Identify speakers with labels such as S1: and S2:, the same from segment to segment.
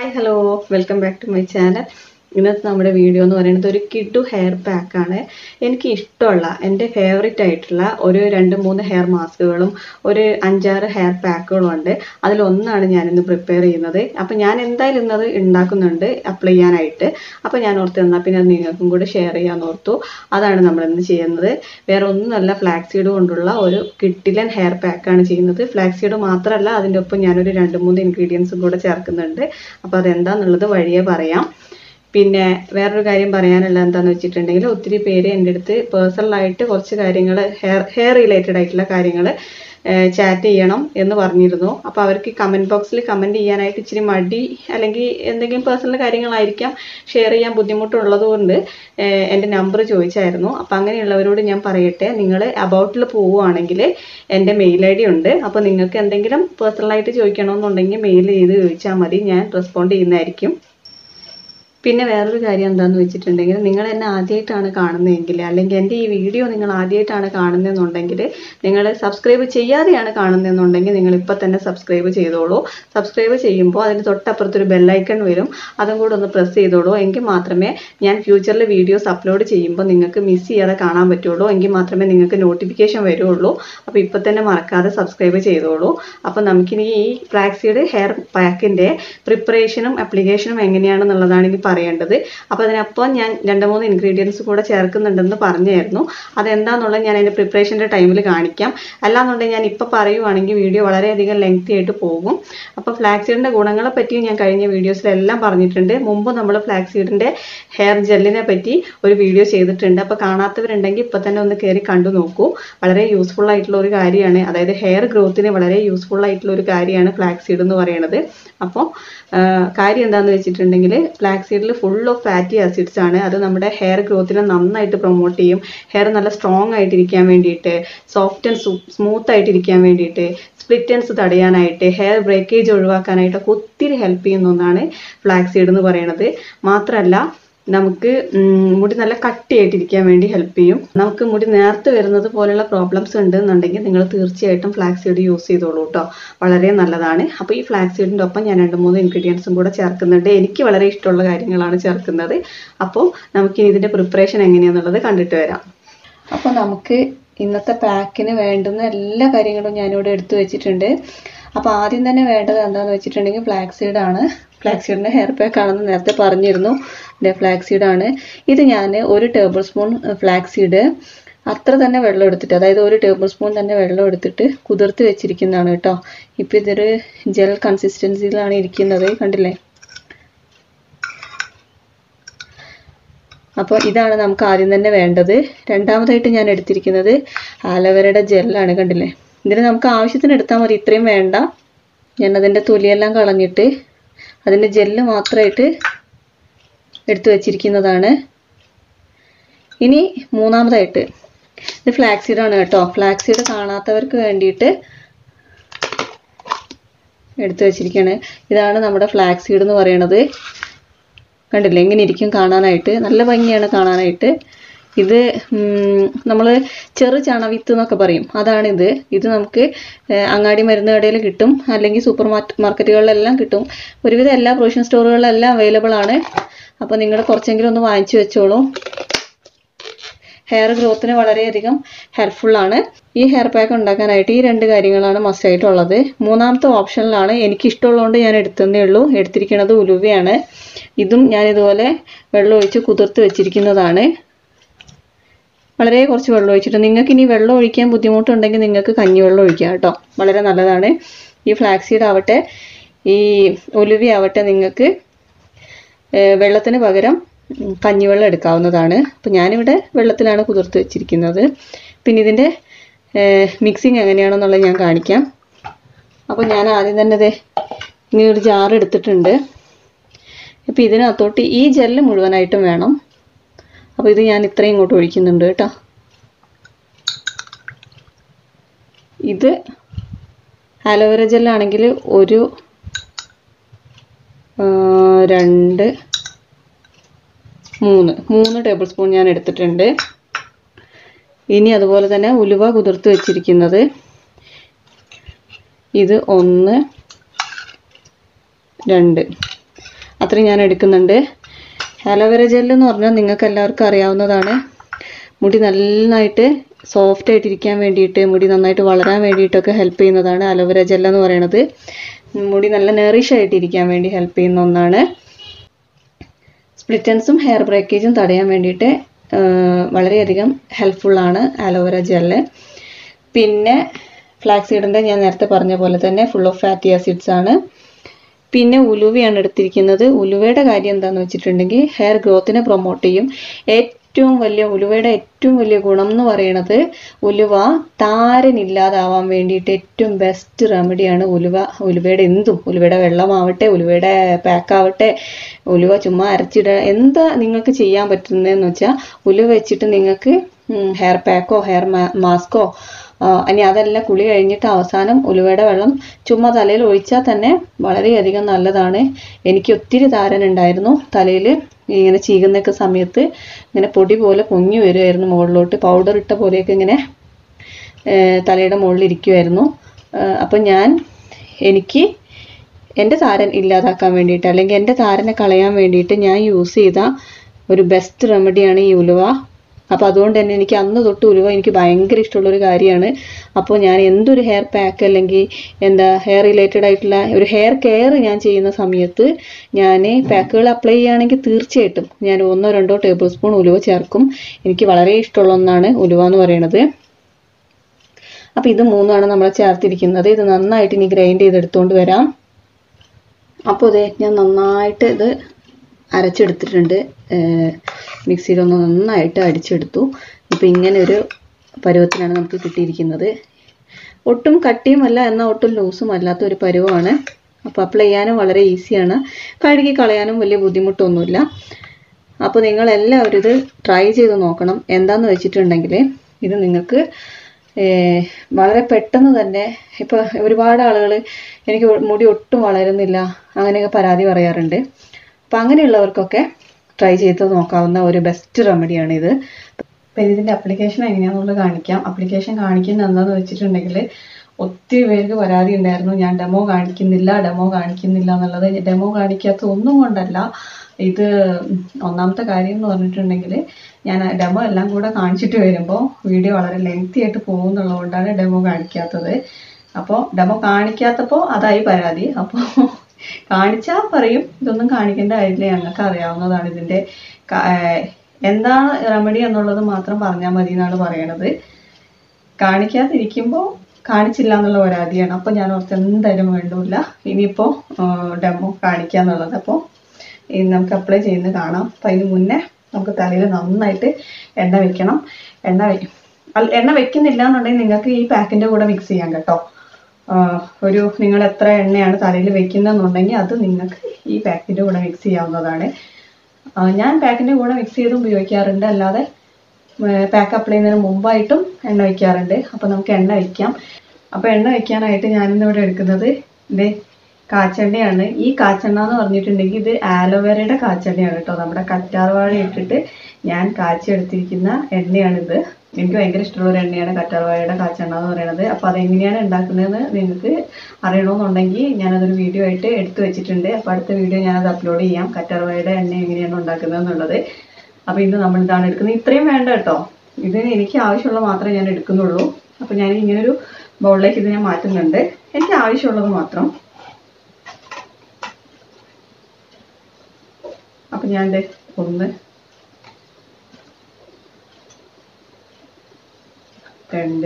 S1: hi hello welcome back to my channel ഇന്നത്തെ നമ്മുടെ video എന്ന് പറയുന്നത് ഒരു കിഡു ഹെയർ പാക്കാണ് എനിക്ക് ഇഷ്ടമുള്ള എൻ്റെ ഫേവറേറ്റ് ആയിട്ടുള്ള ഒരു രണ്ട് മൂന്ന് ഹെയർ മാസ്കുകളും ഒരു അഞ്ചാറ് ഹെയർ പാക്കുകളും ഉണ്ട് അതിലൊന്നാണ് ഞാനിന്ന് പ്രിപ്പയർ ചെയ്യുന്നത് അപ്പം ഞാൻ എന്തായാലും ഇന്നത് ഉണ്ടാക്കുന്നുണ്ട് അപ്ലൈ ചെയ്യാനായിട്ട് അപ്പം ഞാൻ ഓർത്ത് എന്നാൽ പിന്നെ അത് നിങ്ങൾക്കും കൂടി ഷെയർ ചെയ്യാമെന്ന് ഓർത്തു അതാണ് നമ്മൾ ഇന്ന് ചെയ്യുന്നത് വേറെ ഒന്നുമല്ല ഫ്ലാക്സ് സീഡ് കൊണ്ടുള്ള ഒരു കിട്ടിലൻ ഹെയർ പാക്കാണ് ചെയ്യുന്നത് ഫ്ലാക്സ് സീഡ് മാത്രമല്ല അതിൻ്റെ ഒപ്പം ഞാനൊരു രണ്ട് മൂന്ന് ഇൻഗ്രീഡിയൻസും കൂടെ ചേർക്കുന്നുണ്ട് അപ്പോൾ അതെന്താണെന്നുള്ളത് വഴിയേ പറയാം പിന്നെ വേറൊരു കാര്യം പറയാനുള്ളത് എന്താണെന്ന് വെച്ചിട്ടുണ്ടെങ്കിൽ ഒത്തിരി പേര് എൻ്റെ അടുത്ത് പേഴ്സണലായിട്ട് കുറച്ച് കാര്യങ്ങൾ ഹെയർ ഹെയർ റിലേറ്റഡ് ആയിട്ടുള്ള കാര്യങ്ങൾ ചാറ്റ് ചെയ്യണം എന്ന് പറഞ്ഞിരുന്നു അപ്പോൾ അവർക്ക് കമൻറ്റ് ബോക്സിൽ കമൻറ്റ് ചെയ്യാനായിട്ട് ഇച്ചിരി മടി അല്ലെങ്കിൽ എന്തെങ്കിലും പേഴ്സണൽ കാര്യങ്ങളായിരിക്കാം ഷെയർ ചെയ്യാൻ ബുദ്ധിമുട്ടുള്ളത് കൊണ്ട് എൻ്റെ നമ്പർ ചോദിച്ചായിരുന്നു അപ്പോൾ അങ്ങനെയുള്ളവരോട് ഞാൻ പറയട്ടെ നിങ്ങൾ അബൌട്ടിൽ പോവുകയാണെങ്കിൽ എൻ്റെ മെയിൽ ഐ ഡി ഉണ്ട് അപ്പോൾ നിങ്ങൾക്ക് എന്തെങ്കിലും പേഴ്സണലായിട്ട് ചോദിക്കണമെന്നുണ്ടെങ്കിൽ മെയിൽ ചെയ്ത് ചോദിച്ചാൽ മതി ഞാൻ റെസ്പോണ്ട് ചെയ്യുന്നതായിരിക്കും പിന്നെ വേറൊരു കാര്യം എന്താണെന്ന് വെച്ചിട്ടുണ്ടെങ്കിൽ നിങ്ങൾ എന്നെ ആദ്യമായിട്ടാണ് കാണുന്നതെങ്കിൽ അല്ലെങ്കിൽ എൻ്റെ ഈ വീഡിയോ നിങ്ങൾ ആദ്യമായിട്ടാണ് കാണുന്നതെന്നുണ്ടെങ്കിൽ നിങ്ങൾ സബ്സ്ക്രൈബ് ചെയ്യാതെയാണ് കാണുന്നതെന്നുണ്ടെങ്കിൽ നിങ്ങൾ ഇപ്പം തന്നെ സബ്സ്ക്രൈബ് ചെയ്തോളൂ സബ്സ്ക്രൈബ് ചെയ്യുമ്പോൾ അതിന് തൊട്ടപ്പുറത്തൊരു ബെല്ലൈക്കൺ വരും അതും കൂടെ ഒന്ന് പ്രസ് ചെയ്തോളൂ എങ്കിൽ മാത്രമേ ഞാൻ ഫ്യൂച്ചറിൽ വീഡിയോസ് അപ്ലോഡ് ചെയ്യുമ്പോൾ നിങ്ങൾക്ക് മിസ് ചെയ്യാതെ കാണാൻ പറ്റുള്ളൂ എങ്കിൽ മാത്രമേ നിങ്ങൾക്ക് നോട്ടിഫിക്കേഷൻ വരുള്ളൂ അപ്പോൾ ഇപ്പം തന്നെ മറക്കാതെ സബ്സ്ക്രൈബ് ചെയ്തോളൂ അപ്പോൾ നമുക്കിനി ഈ ഫ്ലാക്സീഡ് ഹെയർ പാക്കിൻ്റെ പ്രിപ്പറേഷനും അപ്ലിക്കേഷനും എങ്ങനെയാണെന്നുള്ളതാണ് ഇനി പറയേണ്ടത് അപ്പോൾ അതിനപ്പം ഞാൻ രണ്ട് മൂന്ന് ഇൻഗ്രീഡിയൻസ് കൂടെ ചേർക്കുന്നുണ്ടെന്ന് പറഞ്ഞായിരുന്നു അതെന്താണെന്നുള്ളത് ഞാൻ അതിൻ്റെ പ്രിപ്പറേഷൻ്റെ ടൈമിൽ കാണിക്കാം അല്ലാന്നുണ്ടെങ്കിൽ ഞാൻ ഇപ്പോൾ പറയുവാണെങ്കിൽ വീഡിയോ വളരെയധികം ലെങ്തി ആയിട്ട് പോകും അപ്പോൾ ഫ്ലാക്സീഡിൻ്റെ ഗുണങ്ങളെ പറ്റിയും ഞാൻ കഴിഞ്ഞ വീഡിയോസിലെല്ലാം പറഞ്ഞിട്ടുണ്ട് മുമ്പ് നമ്മൾ ഫ്ലാക്സീഡിൻ്റെ ഹെയർ ജെല്ലിനെ പറ്റി ഒരു വീഡിയോ ചെയ്തിട്ടുണ്ട് അപ്പോൾ കാണാത്തവരുണ്ടെങ്കിൽ ഇപ്പോൾ തന്നെ ഒന്ന് കയറി കണ്ടു നോക്കൂ വളരെ യൂസ്ഫുൾ ആയിട്ടുള്ള ഒരു കാര്യമാണ് അതായത് ഹെയർ ഗ്രോത്തിന് വളരെ യൂസ്ഫുൾ ആയിട്ടുള്ള ഒരു കാര്യമാണ് ഫ്ലാക്സീഡ് എന്ന് പറയുന്നത് അപ്പോൾ കാര്യം എന്താണെന്ന് വെച്ചിട്ടുണ്ടെങ്കിൽ ഫ്ലാക്സീഡിൽ ഫുൾ ഓഫ് ഫാറ്റി ആസിഡ്സ് ആണ് അത് നമ്മുടെ ഹെയർ ഗ്രോത്തിനെ നന്നായിട്ട് പ്രൊമോട്ട് ചെയ്യും ഹെയർ നല്ല സ്ട്രോങ് ആയിട്ടിരിക്കാൻ വേണ്ടിയിട്ട് സോഫ്റ്റ് ആൻഡ് സ്മൂത്ത് ആയിട്ടിരിക്കാൻ വേണ്ടിയിട്ട് സ്പ്ലിറ്റൻസ് തടയാനായിട്ട് ഹെയർ ബ്രേക്കേജ് ഒഴിവാക്കാനായിട്ടൊക്കെ ഒത്തിരി ഹെൽപ്പ് ചെയ്യുന്ന ഒന്നാണ് ഫ്ലാക്സീഡ് എന്ന് പറയുന്നത് മാത്രമല്ല നമുക്ക് മുടി നല്ല കട്ടിയായിട്ടിരിക്കാൻ വേണ്ടി ഹെൽപ്പ് ചെയ്യും നമുക്ക് മുടി നേർത്ത് വരുന്നത് പോലെയുള്ള പ്രോബ്ലംസ് ഉണ്ട് എന്നുണ്ടെങ്കിൽ നിങ്ങൾ തീർച്ചയായിട്ടും ഫ്ലാക്സീഡ് യൂസ് ചെയ്തോളൂ കേട്ടോ വളരെ നല്ലതാണ് അപ്പോൾ ഈ ഫ്ലാക്സീഡിൻ്റെ ഒപ്പം ഞാൻ രണ്ട് മൂന്ന് ഇൻഗ്രീഡിയൻസും കൂടെ ചേർക്കുന്നുണ്ട് എനിക്ക് വളരെ ഇഷ്ടമുള്ള കാര്യങ്ങളാണ് ചേർക്കുന്നത് അപ്പോൾ നമുക്ക് ഇതിൻ്റെ പ്രിപ്പറേഷൻ എങ്ങനെയാണെന്നുള്ളത് കണ്ടിട്ട് വരാം അപ്പോൾ നമുക്ക് ഇന്നത്തെ പാക്കിന് വേണ്ടുന്ന എല്ലാ കാര്യങ്ങളും ഞാനിവിടെ എടുത്തു വെച്ചിട്ടുണ്ട് അപ്പോൾ ആദ്യം തന്നെ വേണ്ടത് എന്താണെന്ന് വെച്ചിട്ടുണ്ടെങ്കിൽ ഫ്ലാക്സീഡ് ആണ് ഫ്ലാക്സീഡിൻ്റെ ഹെയർ പാക്ക് ആണെന്ന് നേരത്തെ പറഞ്ഞിരുന്നു ഇതിൻ്റെ ഫ്ലാക്സീഡ് ആണ് ഇത് ഞാൻ ഒരു ടേബിൾ സ്പൂൺ ഫ്ലാക്സീഡ് അത്ര തന്നെ വെള്ളം എടുത്തിട്ട് അതായത് ഒരു ടേബിൾ സ്പൂൺ തന്നെ വെള്ളം എടുത്തിട്ട് കുതിർത്ത് വെച്ചിരിക്കുന്നതാണ് കേട്ടോ ഇപ്പം ഇതൊരു ജെൽ കൺസിസ്റ്റൻസിയിലാണ് ഇരിക്കുന്നത് കണ്ടില്ലേ അപ്പോൾ ഇതാണ് നമുക്ക് ആദ്യം തന്നെ വേണ്ടത് രണ്ടാമതായിട്ട് ഞാൻ എടുത്തിരിക്കുന്നത് ആലവരയുടെ ജെല്ലാണ് കണ്ടില്ലേ ഇതിന് നമുക്ക് ആവശ്യത്തിന് എടുത്താൽ മതി ഇത്രയും വേണ്ട ഞാൻ അതിൻ്റെ തൊലിയെല്ലാം കളഞ്ഞിട്ട് അതിൻ്റെ ജെല്ല് മാത്രമായിട്ട് എടുത്തു വച്ചിരിക്കുന്നതാണ് ഇനി മൂന്നാമതായിട്ട് ഇത് ഫ്ലാക്സീഡാണ് കേട്ടോ ഫ്ലാക്സീഡ് കാണാത്തവർക്ക് വേണ്ടിയിട്ട് എടുത്തു വച്ചിരിക്കുകയാണ് ഇതാണ് നമ്മുടെ ഫ്ലാക്സീഡ് എന്ന് പറയുന്നത് കണ്ടില്ലേ എങ്ങനെ ഇരിക്കും കാണാനായിട്ട് നല്ല ഭംഗിയാണ് കാണാനായിട്ട് ഇത് നമ്മൾ ചെറു ചണവിത്ത് എന്നൊക്കെ പറയും അതാണിത് ഇത് നമുക്ക് അങ്ങാടി മരുന്ന് കടയിൽ കിട്ടും അല്ലെങ്കിൽ സൂപ്പർ മാർക്കറ്റുകളിലെല്ലാം കിട്ടും ഒരുവിധം എല്ലാ പ്രൊവിഷൻ സ്റ്റോറുകളിലെല്ലാം അവൈലബിൾ ആണ് അപ്പോൾ നിങ്ങൾ കുറച്ചെങ്കിലും ഒന്ന് വാങ്ങിച്ചു വെച്ചോളൂ ഹെയർ ഗ്രോത്തിന് വളരെയധികം ഹെൽപ്ഫുൾ ആണ് ഈ ഹെയർ പാക്ക് ഉണ്ടാക്കാനായിട്ട് ഈ രണ്ട് കാര്യങ്ങളാണ് മസ്റ്റായിട്ടുള്ളത് മൂന്നാമത്തെ ഓപ്ഷനിലാണ് എനിക്ക് ഇഷ്ടമുള്ളതുകൊണ്ട് ഞാൻ എടുത്തതേ ഉള്ളൂ എടുത്തിരിക്കുന്നത് ഉലുവയാണ് ഇതും ഞാൻ ഇതുപോലെ വെള്ളം ഒഴിച്ച് കുതിർത്ത് വെച്ചിരിക്കുന്നതാണ് വളരെ കുറച്ച് വെള്ളം ഒഴിച്ചിട്ട് നിങ്ങൾക്ക് ഇനി വെള്ളം ഒഴിക്കാൻ ബുദ്ധിമുട്ടുണ്ടെങ്കിൽ നിങ്ങൾക്ക് കഞ്ഞിവെള്ളം ഒഴിക്കാം കേട്ടോ വളരെ നല്ലതാണ് ഈ ഫ്ലാക്സീഡ് ആവട്ടെ ഈ ഒലുവി ആവട്ടെ നിങ്ങൾക്ക് വെള്ളത്തിന് പകരം കഞ്ഞിവെള്ളം എടുക്കാവുന്നതാണ് അപ്പോൾ ഞാനിവിടെ വെള്ളത്തിലാണ് കുതിർത്ത് വെച്ചിരിക്കുന്നത് പിന്നെ ഇതിൻ്റെ മിക്സിങ് എങ്ങനെയാണെന്നുള്ളത് ഞാൻ കാണിക്കാം അപ്പോൾ ഞാൻ ആദ്യം തന്നെ ഇത് ഇങ്ങനെ ഒരു ജാർ എടുത്തിട്ടുണ്ട് അപ്പോൾ ഇതിനകത്തോട്ട് ഈ ജെല്ല് മുഴുവനായിട്ടും വേണം അപ്പോൾ ഇത് ഞാൻ ഇത്രയും ഇങ്ങോട്ട് ഒഴിക്കുന്നുണ്ട് കേട്ടോ ഇത് ആലോവേര ജെല്ലാണെങ്കിൽ ഒരു രണ്ട് മൂന്ന് മൂന്ന് ടേബിൾ സ്പൂൺ ഞാൻ എടുത്തിട്ടുണ്ട് ഇനി അതുപോലെ തന്നെ ഉലുവ കുതിർത്ത് വെച്ചിരിക്കുന്നത് ഇത് ഒന്ന് രണ്ട് മാത്രം ഞാൻ എടുക്കുന്നുണ്ട് അലോവേര ജെല്ല് എന്ന് പറഞ്ഞാൽ നിങ്ങൾക്ക് എല്ലാവർക്കും അറിയാവുന്നതാണ് മുടി നന്നായിട്ട് സോഫ്റ്റ് ആയിട്ടിരിക്കാൻ വേണ്ടിയിട്ട് മുടി നന്നായിട്ട് വളരാൻ വേണ്ടിയിട്ടൊക്കെ ഹെൽപ്പ് ചെയ്യുന്നതാണ് അലോവേര ജെൽ എന്ന് പറയുന്നത് മുടി നല്ല നേറിഷ് ആയിട്ടിരിക്കാൻ വേണ്ടി ഹെൽപ്പ് ചെയ്യുന്ന ഒന്നാണ് സ്പ്ലിറ്റൻസും ഹെയർ ബ്രേക്കേജും തടയാൻ വേണ്ടിയിട്ട് വളരെയധികം ഹെൽപ്ഫുള്ളാണ് അലോവേര ജെല്ല് പിന്നെ ഫ്ലാക്സീഡിൻ്റെ ഞാൻ നേരത്തെ പറഞ്ഞ പോലെ തന്നെ ഫുൾ ഓഫ് ഫാറ്റി ആസിഡ്സ് ആണ് പിന്നെ ഉലുവയാണ് എടുത്തിരിക്കുന്നത് ഉലുവയുടെ കാര്യം എന്താണെന്ന് വെച്ചിട്ടുണ്ടെങ്കിൽ ഹെയർ ഗ്രോത്തിനെ പ്രൊമോട്ട് ചെയ്യും ഏറ്റവും വലിയ ഉലുവയുടെ ഏറ്റവും വലിയ ഗുണം എന്ന് പറയുന്നത് ഉലുവ താരനില്ലാതാവാൻ വേണ്ടിയിട്ട് ഏറ്റവും ബെസ്റ്റ് റെമഡിയാണ് ഉലുവ ഉലുവയുടെ എന്തും ഉലുവയുടെ വെള്ളമാവട്ടെ ഉലുവയുടെ പാക്കാവട്ടെ ഉലുവ ചുമ്മാ അരച്ചിടുക എന്താ നിങ്ങൾക്ക് ചെയ്യാൻ പറ്റുന്നതെന്ന് വെച്ചാൽ ഉലുവ വെച്ചിട്ട് നിങ്ങൾക്ക് ഹെയർ പാക്കോ ഹെയർ മാസ്കോ ഇനി അതല്ല കുളി കഴിഞ്ഞിട്ട് അവസാനം ഉലുവയുടെ വെള്ളം ചുമ്മാ തലയിൽ ഒഴിച്ചാൽ തന്നെ വളരെയധികം നല്ലതാണ് എനിക്ക് ഒത്തിരി താരൻ ഉണ്ടായിരുന്നു തലയിൽ ഇങ്ങനെ ചീകുന്നൊക്കെ സമയത്ത് ഇങ്ങനെ പൊടി പോലെ പൊങ്ങി വരുമായിരുന്നു മുകളിലോട്ട് പൗഡർ ഇട്ട പോലെയൊക്കെ ഇങ്ങനെ തലയുടെ മുകളിൽ ഇരിക്കുമായിരുന്നു അപ്പം ഞാൻ എനിക്ക് എൻ്റെ താരൻ ഇല്ലാതാക്കാൻ വേണ്ടിയിട്ട് അല്ലെങ്കിൽ എൻ്റെ താരനെ കളയാൻ വേണ്ടിയിട്ട് ഞാൻ യൂസ് ചെയ്ത ഒരു ബെസ്റ്റ് റെമഡിയാണ് ഈ ഉലുവ അപ്പോൾ അതുകൊണ്ട് തന്നെ എനിക്ക് അന്ന് തൊട്ട് ഉലുവ എനിക്ക് ഭയങ്കര ഇഷ്ടമുള്ളൊരു കാര്യമാണ് അപ്പോൾ ഞാൻ എന്തൊരു ഹെയർ പാക്ക് അല്ലെങ്കിൽ എന്താ ഹെയർ റിലേറ്റഡ് ആയിട്ടുള്ള ഒരു ഹെയർ കെയർ ഞാൻ ചെയ്യുന്ന സമയത്ത് ഞാൻ പാക്കുകൾ അപ്ലൈ ചെയ്യുകയാണെങ്കിൽ തീർച്ചയായിട്ടും ഞാൻ ഒന്നോ രണ്ടോ ടേബിൾ സ്പൂൺ ഉലുവ ചേർക്കും എനിക്ക് വളരെ ഇഷ്ടമുള്ള ഒന്നാണ് ഉലുവ എന്ന് പറയുന്നത് അപ്പോൾ ഇത് മൂന്നാണ് നമ്മൾ ചേർത്തിരിക്കുന്നത് ഇത് നന്നായിട്ട് ഇനി ഗ്രൈൻഡ് ചെയ്തെടുത്തുകൊണ്ട് വരാം അപ്പോൾ ഇതേ ഞാൻ നന്നായിട്ട് ഇത് അരച്ചെടുത്തിട്ടുണ്ട് മിക്സിയിലൊന്ന് നന്നായിട്ട് അടിച്ചെടുത്തു ഇപ്പോൾ ഇങ്ങനെ ഒരു പരുവത്തിലാണ് നമുക്ക് കിട്ടിയിരിക്കുന്നത് ഒട്ടും കട്ടിയുമല്ല എന്നാൽ ഒട്ടും ലൂസും അല്ലാത്ത ഒരു പരുവമാണ് അപ്പോൾ അപ്ലൈ ചെയ്യാനും വളരെ ഈസിയാണ് കഴുകി കളയാനും വലിയ ബുദ്ധിമുട്ടൊന്നുമില്ല അപ്പോൾ നിങ്ങൾ എല്ലാവരും ഇത് ട്രൈ ചെയ്ത് നോക്കണം എന്താന്ന് വെച്ചിട്ടുണ്ടെങ്കിൽ ഇത് നിങ്ങൾക്ക് വളരെ പെട്ടെന്ന് തന്നെ ഇപ്പോൾ ഒരുപാട് ആളുകൾ എനിക്ക് മുടി ഒട്ടും വളരുന്നില്ല അങ്ങനെയൊക്കെ പരാതി പറയാറുണ്ട് അപ്പം അങ്ങനെയുള്ളവർക്കൊക്കെ ട്രൈ ചെയ്ത് നോക്കാവുന്ന ഒരു ബെസ്റ്റ് റെമഡിയാണ് ഇത് അപ്പം ഇതിൻ്റെ അപ്ലിക്കേഷൻ എങ്ങനെയാണെന്നുള്ളത് കാണിക്കാം അപ്ലിക്കേഷൻ കാണിക്കുന്നത് എന്താണെന്ന് വെച്ചിട്ടുണ്ടെങ്കിൽ ഒത്തിരി പേർക്ക് പരാതി ഉണ്ടായിരുന്നു ഞാൻ ഡെമോ കാണിക്കുന്നില്ല ഡെമോ കാണിക്കുന്നില്ല എന്നുള്ളത് ഡെമോ കാണിക്കാത്ത ഒന്നും കൊണ്ടല്ല ഇത് ഒന്നാമത്തെ കാര്യം എന്ന് പറഞ്ഞിട്ടുണ്ടെങ്കിൽ ഞാൻ ഡെമോ എല്ലാം കൂടെ കാണിച്ചിട്ട് വരുമ്പോൾ വീഡിയോ വളരെ ലെങ്തി ആയിട്ട് പോകുന്നുള്ളത് കൊണ്ടാണ് ഡെമോ കാണിക്കാത്തത് അപ്പോൾ ഡെമോ കാണിക്കാത്തപ്പോൾ അതായി പരാതി അപ്പോൾ കാണിച്ചാൽ പറയും ഇതൊന്നും കാണിക്കേണ്ട കാര്യമില്ല ഞങ്ങൾക്ക് അറിയാവുന്നതാണ് ഇതിൻ്റെ എന്താണ് റെമഡി എന്നുള്ളത് മാത്രം പറഞ്ഞാൽ മതി എന്നാണ് പറയണത് കാണിക്കാതിരിക്കുമ്പോൾ കാണിച്ചില്ല എന്നുള്ള പരാതിയാണ് അപ്പോൾ ഞാൻ ഓർത്ത് എന്തായാലും വേണ്ടില്ല ഇനിയിപ്പോൾ ഡെമോ കാണിക്കുക എന്നുള്ളത് അപ്പോൾ ഇനി നമുക്ക് അപ്ലൈ ചെയ്യുന്നത് കാണാം അപ്പം അതിന് മുന്നേ നമുക്ക് തലയിൽ നന്നായിട്ട് എണ്ണ വെക്കണം എണ്ണ വെ എണ്ണ വെക്കുന്നില്ല എന്നുണ്ടെങ്കിൽ നിങ്ങൾക്ക് ഈ പാക്കിൻ്റെ കൂടെ മിക്സ് ചെയ്യാം കേട്ടോ ഒരു നിങ്ങൾ എത്ര എണ്ണയാണ് തലയിൽ വെക്കുന്നതെന്നുണ്ടെങ്കിൽ അത് നിങ്ങൾക്ക് ഈ പാക്കിൻ്റെ കൂടെ മിക്സ് ചെയ്യാവുന്നതാണ് ഞാൻ പാക്കിൻ്റെ കൂടെ മിക്സ് ചെയ്ത് ഉപയോഗിക്കാറുണ്ട് അല്ലാതെ പാക്ക് അപ്ലൈ ചെയ്യുന്നതിന് മുമ്പായിട്ടും എണ്ണ വയ്ക്കാറുണ്ട് അപ്പോൾ നമുക്ക് എണ്ണ വയ്ക്കാം അപ്പോൾ എണ്ണ വയ്ക്കാനായിട്ട് ഞാനിന്ന് ഇവിടെ എടുക്കുന്നത് ഇത് കാച്ചെണ്ണയാണ് ഈ കാച്ചെണ്ണ എന്ന് പറഞ്ഞിട്ടുണ്ടെങ്കിൽ ഇത് ആലോവേരയുടെ കാച്ചെണ്ണയാണ് കേട്ടോ നമ്മുടെ കറ്റാർവാഴ ഇട്ടിട്ട് ഞാൻ കാച്ചെടുത്തിരിക്കുന്ന എണ്ണയാണിത് എനിക്ക് ഭയങ്കര ഇഷ്ടമുള്ള ഒരു എണ്ണയാണ് കറ്റാർവാഴയുടെ കാച്ചെണ്ണ എന്ന് പറയുന്നത് അപ്പോൾ അതെങ്ങനെയാണ് ഉണ്ടാക്കുന്നതെന്ന് നിങ്ങൾക്ക് അറിയണമെന്നുണ്ടെങ്കിൽ ഞാനതൊരു വീഡിയോ ആയിട്ട് എടുത്തു വെച്ചിട്ടുണ്ട് അപ്പോൾ അടുത്ത വീഡിയോ ഞാനത് അപ്ലോഡ് ചെയ്യാം കറ്റാർവാഴയുടെ എണ്ണ എങ്ങനെയാണ് ഉണ്ടാക്കുന്നത് എന്നുള്ളത് അപ്പോൾ ഇന്ന് നമ്മൾ ഇതാണ് എടുക്കുന്നത് ഇത്രയും വേണ്ട കേട്ടോ ഇതിന് എനിക്ക് ആവശ്യമുള്ള മാത്രമേ ഞാൻ എടുക്കുന്നുള്ളൂ അപ്പോൾ ഞാൻ ഇങ്ങനൊരു ബൗളിലേക്ക് ഇത് ഞാൻ മാറ്റുന്നുണ്ട് എനിക്ക് ആവശ്യമുള്ളത് മാത്രം അപ്പം ഞാൻ ഒന്ന് രണ്ട്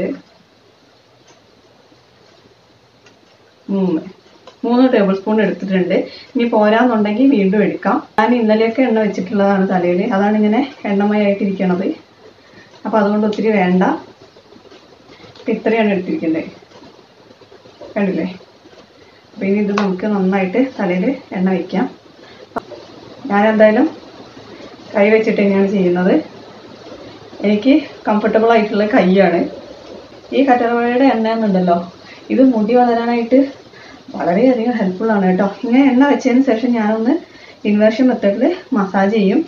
S1: മൂന്ന് മൂന്ന് ടേബിൾ സ്പൂൺ എടുത്തിട്ടുണ്ട് ഇനി പോരാന്നുണ്ടെങ്കിൽ വീണ്ടും എടുക്കാം ഞാൻ ഇന്നലെയൊക്കെ എണ്ണ വെച്ചിട്ടുള്ളതാണ് തലയിൽ അതാണ് ഇങ്ങനെ എണ്ണമയായിട്ടിരിക്കണത് അപ്പോൾ അതുകൊണ്ട് ഒത്തിരി വേണ്ട അപ്പം ഇത്രയാണ് എടുത്തിരിക്കുന്നത് കണ്ടില്ലേ അപ്പോൾ ഇനി ഇത് നമുക്ക് നന്നായിട്ട് തലയിൽ എണ്ണ വയ്ക്കാം ഞാൻ എന്തായാലും കൈ വെച്ചിട്ട് തന്നെയാണ് ചെയ്യുന്നത് എനിക്ക് കംഫർട്ടബിൾ ആയിട്ടുള്ള കൈയാണ് ഈ കറ്റാർവാഴയുടെ എണ്ണ എന്നുണ്ടല്ലോ ഇത് മുടി വളരാനായിട്ട് വളരെയധികം ഹെൽപ്ഫുൾ ആണ് കേട്ടോ ഇങ്ങനെ എണ്ണ വെച്ചതിന് ശേഷം ഞാനൊന്ന് ഇൻവേർഷൻ മെത്തേഡിൽ മസാജ് ചെയ്യും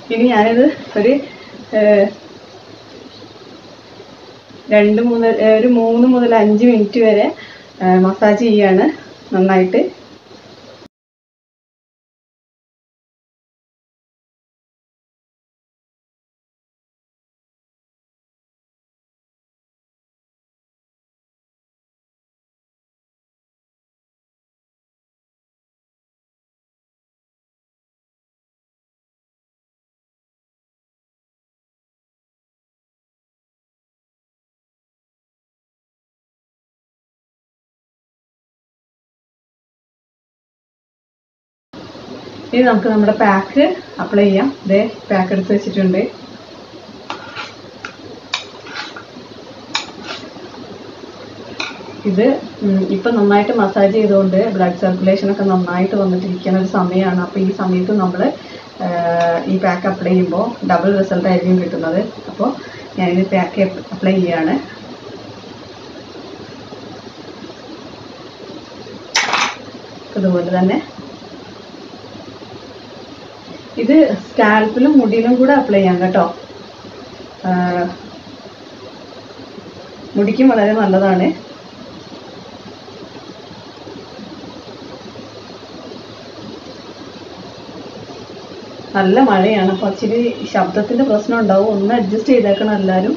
S1: ഇനി ഞാനിത് ഒരു ഏഹ്, രണ്ട് മുതൽ ഏഹ്, ഒരു മൂന്ന് മുതൽ അഞ്ച് മിനിറ്റ് വരെ മസാജ് ചെയ്യാണ് നന്നായിട്ട് ഇനി നമുക്ക് നമ്മുടെ പാക്ക് അപ്ലൈ ചെയ്യാം ഇതേ പാക്ക് എടുത്ത് വെച്ചിട്ടുണ്ട് ഇത് ഉം, ഇപ്പൊ നന്നായിട്ട് മസാജ് ചെയ്തുകൊണ്ട് ബ്ലഡ് സർക്കുലേഷൻ ഒക്കെ നന്നായിട്ട് വന്നിട്ടിരിക്കുന്ന ഒരു സമയമാണ് അപ്പോൾ ഈ സമയത്ത് നമ്മൾ ഈ പാക്ക് അപ്ലൈ ചെയ്യുമ്പോൾ ഡബിൾ റിസൾട്ട് ആയിരിക്കും കിട്ടുന്നത് അപ്പോൾ ഞാനിത് പാക്ക് അപ്ലൈ ചെയ്യാണ് ഇതുപോലെ തന്നെ ഇത് സ്കാൽപ്പിലും മുടിയിലും കൂടെ അപ്ലൈ ചെയ്യാം കേട്ടോ ആ, മുടിക്കും വളരെ നല്ലതാണ് നല്ല മഴയാണ് അപ്പോൾ ഇച്ചിരി ശബ്ദത്തിന്റെ പ്രശ്നം ഉണ്ടാവും ഒന്ന് അഡ്ജസ്റ്റ് ചെയ്തേക്കണം എല്ലാവരും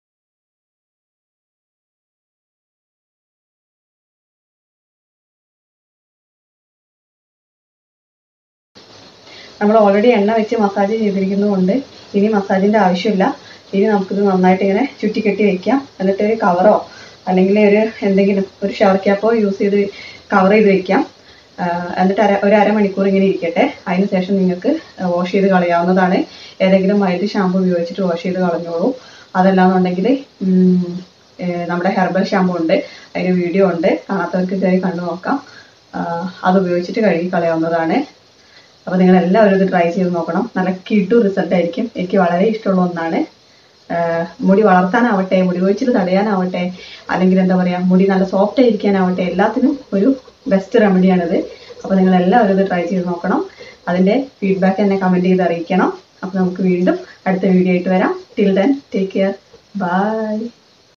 S1: നമ്മൾ ഓൾറെഡി എണ്ണ വെച്ച് മസാജ് ചെയ്തിരിക്കുന്നതുകൊണ്ട് ഇനി മസാജിന്റെ ആവശ്യമില്ല ഇനി നമുക്കിത് നന്നായിട്ട് ഇങ്ങനെ ചുറ്റിക്കെട്ടി വെക്കാം എന്നിട്ട് ഒരു കവറോ അല്ലെങ്കിൽ ഒരു എന്തെങ്കിലും ഒരു ഷവർ ക്യാപ്പോ യൂസ് ചെയ്ത് കവർ ചെയ്ത് വെക്കാം ആ, എന്നിട്ട് അര ഒരു അരമണിക്കൂർ ഇങ്ങനെ ഇരിക്കട്ടെ അതിന് ശേഷം നിങ്ങൾക്ക് വാഷ് ചെയ്ത് കളയാവുന്നതാണ് ഏതെങ്കിലും മൈൽഡ് ഷാമ്പു ഉപയോഗിച്ചിട്ട് വാഷ് ചെയ്ത് കളഞ്ഞോളൂ അതല്ലാന്നുണ്ടെങ്കിൽ നമ്മുടെ ഹെർബൽ ഷാമ്പു ഉണ്ട് അതിന് വീഡിയോ ഉണ്ട് കാണാത്തവർക്ക് കയറി കണ്ടു നോക്കാം ആ, അത് ഉപയോഗിച്ചിട്ട് കഴുകി കളയാവുന്നതാണ് അപ്പോൾ നിങ്ങൾ എല്ലാവരും ഇത് ട്രൈ ചെയ്ത് നോക്കണം നല്ല കിടു റിസൾട്ട് ആയിരിക്കും എനിക്ക് വളരെ ഇഷ്ടമുള്ള ഒന്നാണ് ആഹ് മുടി വളർത്താനാവട്ടെ മുടി കൊഴിച്ചിൽ തടയാനാവട്ടെ അല്ലെങ്കിൽ എന്താ പറയുക മുടി നല്ല സോഫ്റ്റ് ആയിരിക്കാനാവട്ടെ എല്ലാത്തിനും ഒരു ബെസ്റ്റ് റെമഡിയാണിത് അപ്പോൾ നിങ്ങൾ എല്ലാവരും ഇത് ട്രൈ ചെയ്ത് നോക്കണം അതിൻ്റെ ഫീഡ്ബാക്ക് എന്നെ കമൻറ്റ് ചെയ്ത് അറിയിക്കണം അപ്പോൾ നമുക്ക് വീണ്ടും അടുത്ത വീഡിയോ ആയിട്ട് വരാം till then take care by